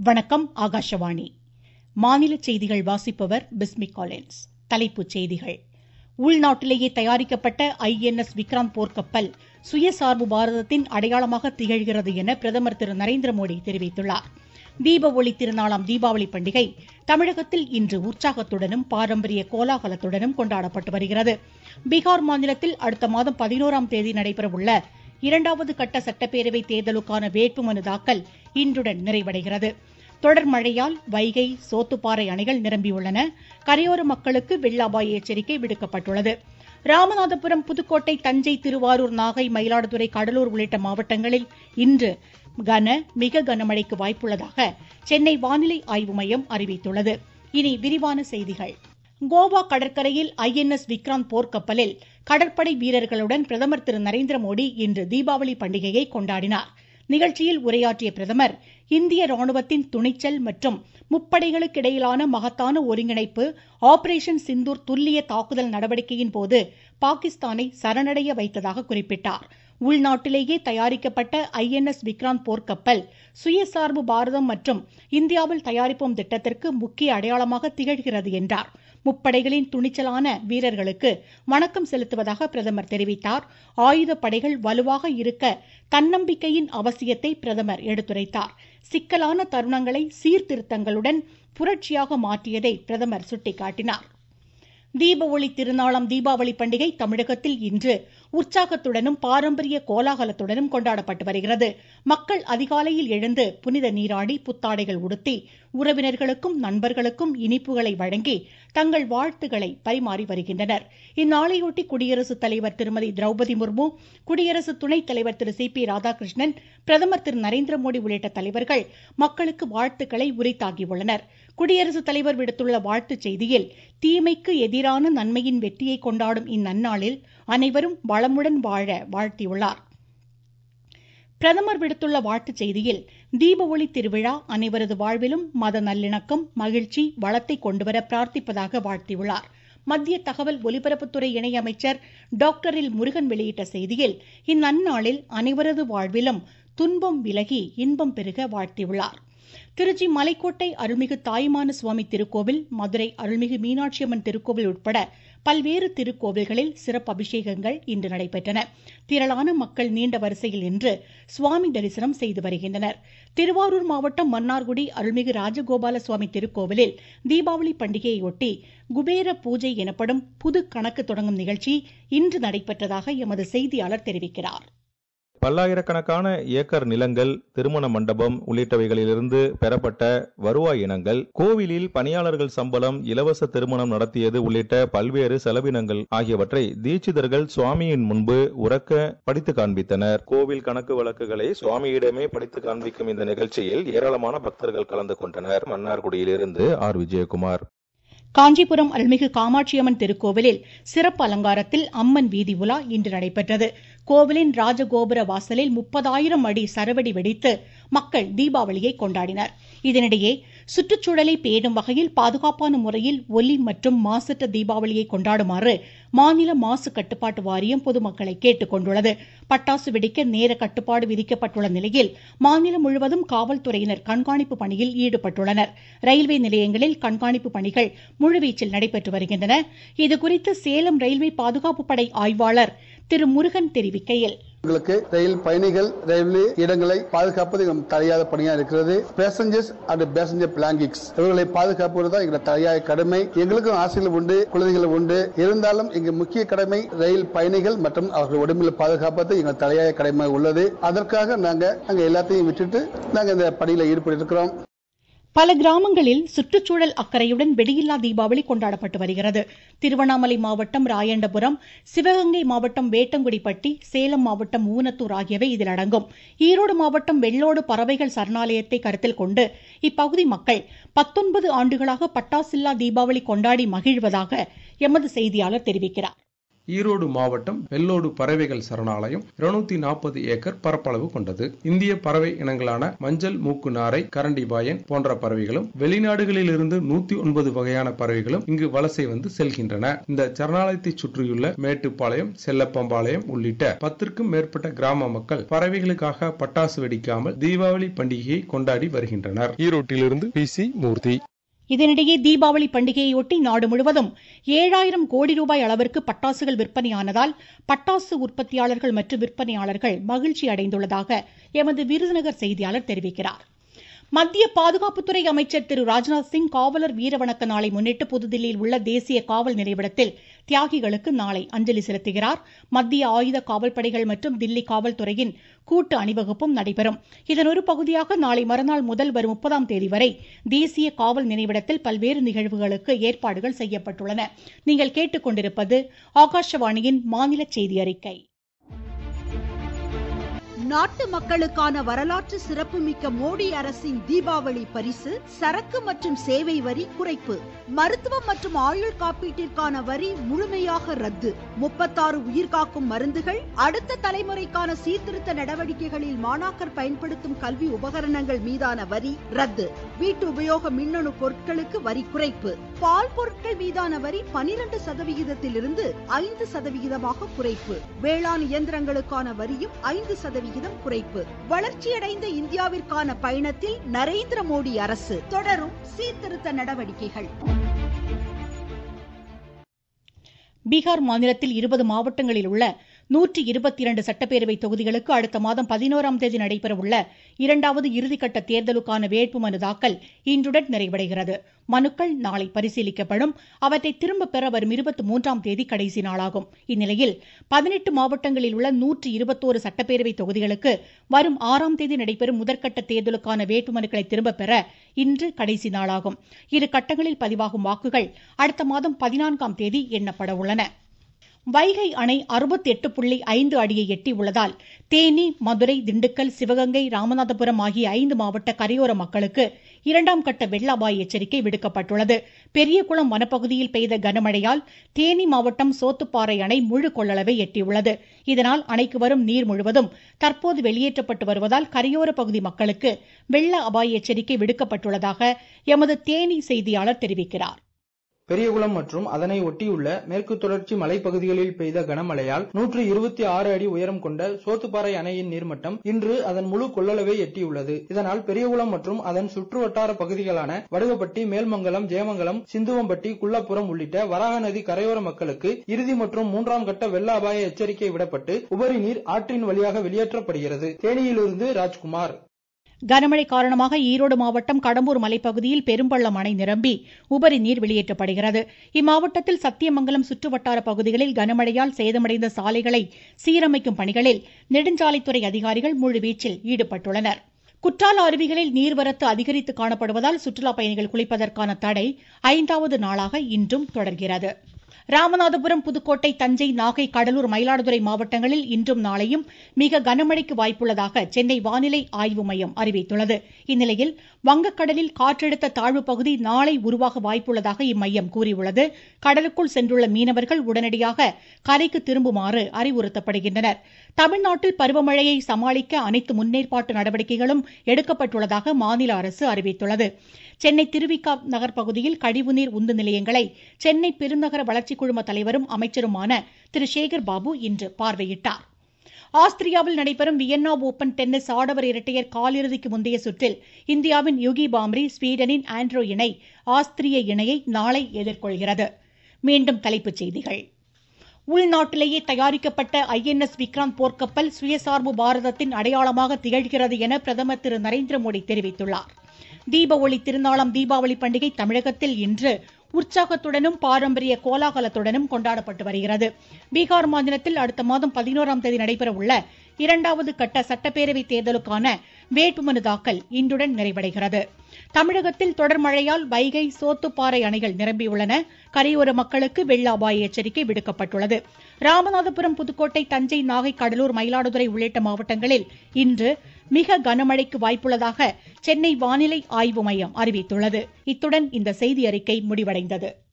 வணக்கம் ஆகாஷவாணி மாநில செய்திகள் வாசிப்பவர் பிஸ்மி காலின்ஸ் தலைப்புச் செய்திகள் உள்நாட்டிலேயே தயாரிக்கப்பட்ட ஐ என் எஸ் விக்ராந்த் போர்க்கப்பல் சுயசார்பு பாரதத்தின் அடையாளமாக திகழ்கிறது என பிரதமர் திரு நரேந்திர மோடி தெரிவித்துள்ளார் தீப ஒளி திருநாளாம் தீபாவளி பண்டிகை தமிழகத்தில் இன்று உற்சாகத்துடனும் பாரம்பரிய கோலாகலத்துடனும் கொண்டாடப்பட்டு வருகிறது பீகார் மாநிலத்தில் அடுத்த மாதம் பதினோராம் தேதி நடைபெறவுள்ள இரண்டாவது கட்ட சட்டப்பேரவை தேர்தலுக்கான வேட்புமனு தாக்கல் இன்றுடன் நிறைவடைகிறது தொடர் மழையால் வைகை சோத்துப்பாறை அணைகள் நிரம்பியுள்ளன கரையோர மக்களுக்கு வெள்ள அபாய எச்சரிக்கை விடுக்கப்பட்டுள்ளது ராமநாதபுரம் புதுக்கோட்டை தஞ்சை திருவாரூர் நாகை மயிலாடுதுறை கடலூர் உள்ளிட்ட மாவட்டங்களில் இன்று கன மிக கனமழைக்கு வாய்ப்புள்ளதாக சென்னை வானிலை ஆய்வு மையம் அறிவித்துள்ளது இனி விரிவான செய்திகள் கோவா கடற்கரையில் ஐ என் எஸ் விக்ராந்த் போர்க்கப்பலில் கடற்படை வீரர்களுடன் பிரதமர் திரு நரேந்திர மோடி இன்று தீபாவளி பண்டிகையை கொண்டாடினார் நிகழ்ச்சியில் உரையாற்றிய பிரதமர் இந்திய ராணுவத்தின் துணிச்சல் மற்றும் முப்படைகளுக்கு இடையிலான மகத்தான ஒருங்கிணைப்பு ஆபரேஷன் சிந்தூர் துல்லிய தாக்குதல் நடவடிக்கையின் போது பாகிஸ்தானை சரணடைய வைத்ததாக குறிப்பிட்டார் உள்நாட்டிலேயே தயாரிக்கப்பட்ட ஐ என் எஸ் விக்ராந்த் போர்க்கப்பல் சுயசார்பு பாரதம் மற்றும் இந்தியாவில் தயாரிப்போம் திட்டத்திற்கு முக்கிய அடையாளமாக திகழ்கிறது என்றார் முப்படைகளின் துணிச்சலான வீரர்களுக்கு வணக்கம் செலுத்துவதாக பிரதமர் தெரிவித்தார் ஆயுத படைகள் வலுவாக இருக்க தன்னம்பிக்கையின் அவசியத்தை பிரதமர் எடுத்துரைத்தார் சிக்கலான தருணங்களை சீர்திருத்தங்களுடன் புரட்சியாக மாற்றியதை பிரதமர் சுட்டிக்காட்டினார் தீப ஒளி திருநாளாம் தீபாவளி பண்டிகை தமிழகத்தில் இன்று உற்சாகத்துடனும் பாரம்பரிய கோலாகலத்துடனும் கொண்டாடப்பட்டு வருகிறது மக்கள் அதிகாலையில் எழுந்து புனித நீராடி புத்தாடைகள் உடுத்தி உறவினர்களுக்கும் நண்பர்களுக்கும் இனிப்புகளை வழங்கி தங்கள் வாழ்த்துக்களை பரிமாறி வருகின்றனர் இந்நாளையொட்டி குடியரசுத் தலைவர் திருமதி திரௌபதி முர்மு குடியரசு துணைத் தலைவர் திரு சி பி ராதாகிருஷ்ணன் பிரதமர் திரு நரேந்திர மோடி உள்ளிட்ட தலைவர்கள் மக்களுக்கு வாழ்த்துக்களை உரித்தாகியுள்ளனர் குடியரசுத் தலைவர் விடுத்துள்ள வாழ்த்துச் செய்தியில் தீமைக்கு எதிரான நன்மையின் வெற்றியை கொண்டாடும் இந்நன்னாளில் அனைவரும் வளமுடன் வாழ வாழ்த்தியுள்ளார் பிரதமர் விடுத்துள்ள வாழ்த்துச் செய்தியில் தீப ஒளி திருவிழா அனைவரது வாழ்விலும் மத நல்லிணக்கம் மகிழ்ச்சி வளத்தை கொண்டுவர பிரார்த்திப்பதாக வாழ்த்தியுள்ளார் மத்திய தகவல் ஒலிபரப்புத்துறை இணையமைச்சர் டாக்டர் எல் முருகன் வெளியிட்ட செய்தியில் இந்நன்னாளில் அனைவரது வாழ்விலும் துன்பம் விலகி இன்பம் பெருக வாழ்த்தியுள்ளார் திருச்சி மலைக்கோட்டை அருள்மிகு தாயுமான சுவாமி திருக்கோவில் மதுரை அருள்மிகு மீனாட்சியம்மன் திருக்கோவில் உட்பட பல்வேறு திருக்கோவில்களில் சிறப்பு அபிஷேகங்கள் இன்று நடைபெற்றன திரளான மக்கள் நீண்ட வரிசையில் நின்று சுவாமி தரிசனம் செய்து வருகின்றனர் திருவாரூர் மாவட்டம் மன்னார்குடி அருள்மிகு ராஜகோபால சுவாமி திருக்கோவிலில் தீபாவளி பண்டிகையொட்டி குபேர பூஜை எனப்படும் புது கணக்கு தொடங்கும் நிகழ்ச்சி இன்று நடைபெற்றதாக எமது செய்தியாளர் தெரிவிக்கிறார் பல்லாயிரக்கணக்கான ஏக்கர் நிலங்கள் திருமண மண்டபம் உள்ளிட்டவைகளிலிருந்து பெறப்பட்ட வருவாய் இனங்கள் கோவிலில் பணியாளர்கள் சம்பளம் இலவச திருமணம் நடத்தியது உள்ளிட்ட பல்வேறு செலவினங்கள் ஆகியவற்றை தீட்சிதர்கள் சுவாமியின் முன்பு உறக்க படித்து காண்பித்தனர் கோவில் கணக்கு வழக்குகளை சுவாமியிடமே படித்து காண்பிக்கும் இந்த நிகழ்ச்சியில் ஏராளமான பக்தர்கள் கலந்து கொண்டனர் மன்னார்குடியிலிருந்து ஆர் விஜயகுமார் காஞ்சிபுரம் அருள்மிகு காமாட்சியம்மன் திருக்கோவிலில் சிறப்பு அலங்காரத்தில் அம்மன் வீதி உலா இன்று நடைபெற்றது கோவிலின் ராஜகோபுர வாசலில் முப்பதாயிரம் அடி சரவெடி வெடித்து மக்கள் தீபாவளியை கொண்டாடினர் இதனிடையே சுற்றுச்சூழலை பேணும் வகையில் பாதுகாப்பான முறையில் ஒலி மற்றும் மாசற்ற தீபாவளியை கொண்டாடுமாறு மாநில மாசு கட்டுப்பாட்டு வாரியம் பொதுமக்களை கேட்டுக் கொண்டுள்ளது பட்டாசு வெடிக்க நேர கட்டுப்பாடு விதிக்கப்பட்டுள்ள நிலையில் மாநிலம் முழுவதும் காவல்துறையினர் கண்காணிப்பு பணியில் ஈடுபட்டுள்ளனர் ரயில்வே நிலையங்களில் கண்காணிப்பு பணிகள் முழுவீச்சில் நடைபெற்று வருகின்றன இதுகுறித்து சேலம் ரயில்வே பாதுகாப்பு படை ஆய்வாளர் திரு முருகன் தெரிவிக்கையில் எங்களுக்கு ரயில் பயணிகள் ரயில்வே இடங்களை பாதுகாப்பது நம் தலையாத பணியா இருக்கிறது பேசஞ்சர்ஸ் அண்ட் பேசஞ்சர் பிளாங்கிக்ஸ் இவர்களை பாதுகாப்பது தான் எங்களோட தலையாய கடமை எங்களுக்கும் ஆசைகள் உண்டு குழந்தைகள் உண்டு இருந்தாலும் எங்க முக்கிய கடமை ரயில் பயணிகள் மற்றும் அவர்கள் உடம்பில் பாதுகாப்பது எங்கள் தலையாய கடமை உள்ளது அதற்காக நாங்க நாங்க எல்லாத்தையும் விட்டுட்டு நாங்க இந்த பணியில ஈடுபட்டு இருக்கிறோம் பல கிராமங்களில் சுற்றுச்சூழல் அக்கறையுடன் வெடியில்லா தீபாவளி கொண்டாடப்பட்டு வருகிறது திருவண்ணாமலை மாவட்டம் ராயண்டபுரம் சிவகங்கை மாவட்டம் வேட்டங்குடிப்பட்டி சேலம் மாவட்டம் ஊனத்தூர் ஆகியவை இதில் அடங்கும் ஈரோடு மாவட்டம் வெள்ளோடு பறவைகள் சரணாலயத்தை கருத்தில் கொண்டு இப்பகுதி மக்கள் பத்தொன்பது ஆண்டுகளாக பட்டாசில்லா தீபாவளி கொண்டாடி மகிழ்வதாக எமது செய்தியாளர் தெரிவிக்கிறார் ஈரோடு மாவட்டம் வெள்ளோடு பறவைகள் சரணாலயம் இருநூத்தி நாற்பது ஏக்கர் பரப்பளவு கொண்டது இந்திய பறவை இனங்களான மஞ்சள் மூக்கு நாரை கரண்டி பாயன் போன்ற பறவைகளும் வெளிநாடுகளில் இருந்து நூத்தி ஒன்பது வகையான பறவைகளும் இங்கு வலசை வந்து செல்கின்றன இந்த சரணாலயத்தை சுற்றியுள்ள மேட்டுப்பாளையம் செல்லப்பம்பாளையம் உள்ளிட்ட பத்திற்கும் மேற்பட்ட கிராம மக்கள் பறவைகளுக்காக பட்டாசு வெடிக்காமல் தீபாவளி பண்டிகையை கொண்டாடி வருகின்றனர் ஈரோட்டிலிருந்து பி சி மூர்த்தி இதனிடையே தீபாவளி பண்டிகையொட்டி நாடு முழுவதும் ஏழாயிரம் கோடி ரூபாய் அளவிற்கு பட்டாசுகள் விற்பனையானதால் பட்டாசு உற்பத்தியாளர்கள் மற்றும் விற்பனையாளர்கள் மகிழ்ச்சி அடைந்துள்ளதாக எமது விருதுநகர் செய்தியாளர் தெரிவிக்கிறார் மத்திய பாதுகாப்புத்துறை அமைச்சர் திரு ராஜ்நாத் சிங் காவலர் வீரவணக்க நாளை முன்னிட்டு புதுதில்லியில் உள்ள தேசிய காவல் நினைவிடத்தில் தியாகிகளுக்கு நாளை அஞ்சலி செலுத்துகிறார் மத்திய ஆயுத காவல்படைகள் மற்றும் தில்லி காவல்துறையின் கூட்டு அணிவகுப்பும் நடைபெறும் இதன் ஒரு பகுதியாக நாளை மறுநாள் முதல் வரும் முப்பதாம் தேதி வரை தேசிய காவல் நினைவிடத்தில் பல்வேறு நிகழ்வுகளுக்கு ஏற்பாடுகள் செய்யப்பட்டுள்ளன நீங்கள் கேட்டுக்கொண்டிருப்பது ஆகாஷவாணியின் மாநில செய்தி அறிக்கை நாட்டு மக்களுக்கான வரலாற்று சிறப்புமிக்க மோடி அரசின் தீபாவளி பரிசு சரக்கு மற்றும் சேவை வரி குறைப்பு மருத்துவம் மற்றும் ஆயுள் காப்பீட்டிற்கான வரி முழுமையாக ரத்து முப்பத்தாறு உயிர்காக்கும் மருந்துகள் அடுத்த தலைமுறைக்கான சீர்திருத்த நடவடிக்கைகளில் மாணாக்கர் பயன்படுத்தும் கல்வி உபகரணங்கள் மீதான வரி ரத்து வீட்டு உபயோக மின்னணு பொருட்களுக்கு வரி குறைப்பு பால் பொருட்கள் மீதான வரி பனிரெண்டு சதவிகிதத்திலிருந்து ஐந்து சதவிகிதமாக குறைப்பு வேளாண் இயந்திரங்களுக்கான வரியும் ஐந்து சதவிகிதம் குறைப்பு வளர்ச்சியடைந்த இந்தியாவிற்கான பயணத்தில் நரேந்திர மோடி அரசு தொடரும் சீர்திருத்த நடவடிக்கைகள் பீகார் மாநிலத்தில் இருபது மாவட்டங்களில் உள்ள நூற்றி இருபத்தி இரண்டு சட்டப்பேரவை தொகுதிகளுக்கு அடுத்த மாதம் பதினோராம் தேதி நடைபெறவுள்ள இரண்டாவது இறுதிக்கட்ட தேர்தலுக்கான வேட்புமனு தாக்கல் இன்றுடன் நிறைவடைகிறது மனுக்கள் நாளை பரிசீலிக்கப்படும் அவற்றை திரும்பப் பெற வரும் இருபத்தி மூன்றாம் தேதி கடைசி நாளாகும் இந்நிலையில் பதினெட்டு மாவட்டங்களில் உள்ள நூற்றி இருபத்தோரு சட்டப்பேரவை தொகுதிகளுக்கு வரும் ஆறாம் தேதி நடைபெறும் முதற்கட்ட தேர்தலுக்கான வேட்புமனுக்களை திரும்பப் பெற இன்று கடைசி நாளாகும் இரு கட்டங்களில் பதிவாகும் வாக்குகள் அடுத்த மாதம் பதினான்காம் தேதி எண்ணப்பட உள்ளன வைகை அணை அறுபத்தி எட்டு புள்ளி ஐந்து அடியை எட்டி உள்ளதால் தேனி மதுரை திண்டுக்கல் சிவகங்கை ராமநாதபுரம் ஆகிய ஐந்து மாவட்ட கரையோர மக்களுக்கு இரண்டாம் கட்ட வெள்ள அபாய எச்சரிக்கை விடுக்கப்பட்டுள்ளது பெரியகுளம் வனப்பகுதியில் பெய்த கனமழையால் தேனி மாவட்டம் சோத்துப்பாறை அணை முழு கொள்ளளவை எட்டியுள்ளது இதனால் அணைக்கு வரும் நீர் முழுவதும் தற்போது வெளியேற்றப்பட்டு வருவதால் கரையோர பகுதி மக்களுக்கு வெள்ள அபாய எச்சரிக்கை விடுக்கப்பட்டுள்ளதாக எமது தேனி செய்தியாளர் தெரிவிக்கிறார் பெரியகுளம் மற்றும் அதனை ஒட்டியுள்ள மேற்கு தொடர்ச்சி மலைப்பகுதிகளில் பெய்த கனமழையால் நூற்று இருபத்தி ஆறு அடி உயரம் கொண்ட சோத்துப்பாறை அணையின் நீர்மட்டம் இன்று அதன் முழு கொள்ளளவை எட்டியுள்ளது இதனால் பெரியகுளம் மற்றும் அதன் சுற்றுவட்டார பகுதிகளான வடுகப்பட்டி மேல்மங்கலம் ஜெயமங்கலம் சிந்துவம்பட்டி குள்ளப்புறம் உள்ளிட்ட வராக நதி கரையோர மக்களுக்கு இறுதி மற்றும் மூன்றாம் கட்ட வெள்ள அபாய எச்சரிக்கை விடப்பட்டு உபரி நீர் ஆற்றின் வழியாக வெளியேற்றப்படுகிறது தேனியிலிருந்து ராஜ்குமார் கனமழை காரணமாக ஈரோடு மாவட்டம் கடம்பூர் மலைப்பகுதியில் பெரும்பள்ளம் அணை நிரம்பி உபரி நீர் வெளியேற்றப்படுகிறது இம்மாவட்டத்தில் சத்தியமங்கலம் சுற்றுவட்டார பகுதிகளில் கனமழையால் சேதமடைந்த சாலைகளை சீரமைக்கும் பணிகளில் நெடுஞ்சாலைத்துறை அதிகாரிகள் முழுவீச்சில் ஈடுபட்டுள்ளனர் குற்றால அருவிகளில் நீர்வரத்து அதிகரித்து காணப்படுவதால் சுற்றுலா பயணிகள் குளிப்பதற்கான தடை ஐந்தாவது நாளாக இன்றும் தொடர்கிறது ராமநாதபுரம் புதுக்கோட்டை தஞ்சை நாகை கடலூர் மயிலாடுதுறை மாவட்டங்களில் இன்றும் நாளையும் மிக கனமழைக்கு வாய்ப்புள்ளதாக சென்னை வானிலை ஆய்வு மையம் அறிவித்துள்ளது இந்நிலையில் வங்கக்கடலில் காற்றழுத்த தாழ்வு பகுதி நாளை உருவாக வாய்ப்புள்ளதாக இம்மையம் கூறியுள்ளது கடலுக்குள் சென்றுள்ள மீனவர்கள் உடனடியாக கரைக்கு திரும்புமாறு அறிவுறுத்தப்படுகின்றனர் தமிழ்நாட்டில் பருவமழையை சமாளிக்க அனைத்து முன்னேற்பாட்டு நடவடிக்கைகளும் எடுக்கப்பட்டுள்ளதாக மாநில அரசு அறிவித்துள்ளது சென்னை திருவிக நகர் பகுதியில் கழிவுநீர் உந்து நிலையங்களை சென்னை பெருநகர வளர்ச்சி குழும தலைவரும் அமைச்சருமான திரு சேகர் பாபு இன்று பார்வையிட்டார் ஆஸ்திரியாவில் நடைபெறும் வியன்னா ஓபன் டென்னிஸ் ஆடவர் இரட்டையர் காலிறுதிக்கு முந்தைய சுற்றில் இந்தியாவின் யுகி பாம்ரி ஸ்வீடனின் ஆண்ட்ரோ இணை ஆஸ்திரிய இணையை நாளை எதிர்கொள்கிறது மீண்டும் தலைப்புச் செய்திகள் உள்நாட்டிலேயே தயாரிக்கப்பட்ட ஐஎன்எஸ் விக்ராந்த் போர்க்கப்பல் சுயசார்பு பாரதத்தின் அடையாளமாக திகழ்கிறது என பிரதமர் திரு நரேந்திர மோடி தெரிவித்துள்ளார் தீப ஒளி திருநாளாம் தீபாவளி பண்டிகை தமிழகத்தில் இன்று உற்சாகத்துடனும் பாரம்பரிய கோலாகலத்துடனும் கொண்டாடப்பட்டு வருகிறது பீகார் மாநிலத்தில் அடுத்த மாதம் பதினோராம் தேதி நடைபெறவுள்ள இரண்டாவது கட்ட சட்டப்பேரவை தேர்தலுக்கான வேட்புமனு தாக்கல் இன்றுடன் நிறைவடைகிறது தமிழகத்தில் தொடர் மழையால் வைகை சோத்துப்பாறை அணைகள் நிரம்பியுள்ளன கரையோர மக்களுக்கு வெள்ள அபாய எச்சரிக்கை விடுக்கப்பட்டுள்ளது ராமநாதபுரம் புதுக்கோட்டை தஞ்சை நாகை கடலூர் மயிலாடுதுறை உள்ளிட்ட மாவட்டங்களில் இன்று மிக கனமழைக்கு வாய்ப்புள்ளதாக சென்னை வானிலை ஆய்வு மையம் அறிவித்துள்ளது இத்துடன் இந்த செய்தி அறிக்கை முடிவடைந்தது